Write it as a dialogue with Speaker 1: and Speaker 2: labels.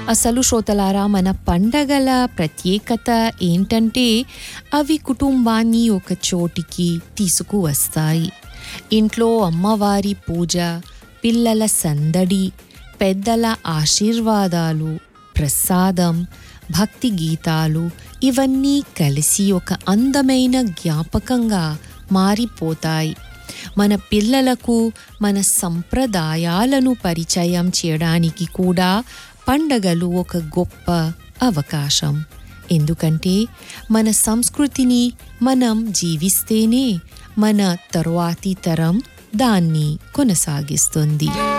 Speaker 1: అసలు శ్రోతలారా మన పండగల ప్రత్యేకత ఏంటంటే అవి కుటుంబాన్ని ఒక చోటికి తీసుకువస్తాయి ఇంట్లో అమ్మవారి పూజ పిల్లల సందడి పెద్దల ఆశీర్వాదాలు ప్రసాదం భక్తి గీతాలు ఇవన్నీ కలిసి ఒక అందమైన జ్ఞాపకంగా మారిపోతాయి మన పిల్లలకు మన సంప్రదాయాలను పరిచయం చేయడానికి కూడా పండగలు ఒక గొప్ప అవకాశం ఎందుకంటే మన సంస్కృతిని మనం జీవిస్తేనే మన తరువాతి తరం దాన్ని కొనసాగిస్తుంది